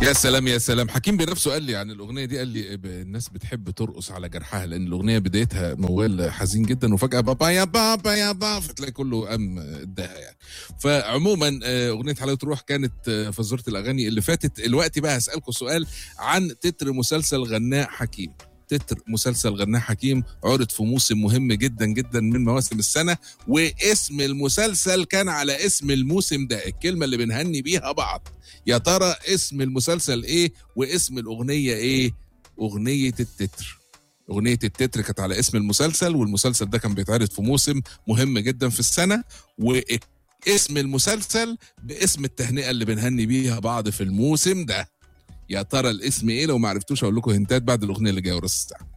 يا سلام يا سلام حكيم بنفسه قال لي عن الاغنيه دي قال لي ب- الناس بتحب ترقص على جرحها لان الاغنيه بدايتها موال حزين جدا وفجاه بابا يا بابا يا بابا فتلاقي كله قام اداها يعني فعموما آه، اغنيه حلاوه روح كانت آه، فزوره الاغاني اللي فاتت الوقت بقى هسالكم سؤال عن تتر مسلسل غناء حكيم تتر مسلسل غناء حكيم عرض في موسم مهم جدا جدا من مواسم السنه واسم المسلسل كان على اسم الموسم ده الكلمه اللي بنهني بيها بعض يا ترى اسم المسلسل ايه واسم الاغنيه ايه اغنيه التتر اغنيه التتر كانت على اسم المسلسل والمسلسل ده كان بيتعرض في موسم مهم جدا في السنه واسم المسلسل باسم التهنئه اللي بنهني بيها بعض في الموسم ده يا ترى الاسم ايه لو ما عرفتوش اقول لكم هنتات بعد الاغنيه اللي جايه ورا الساعه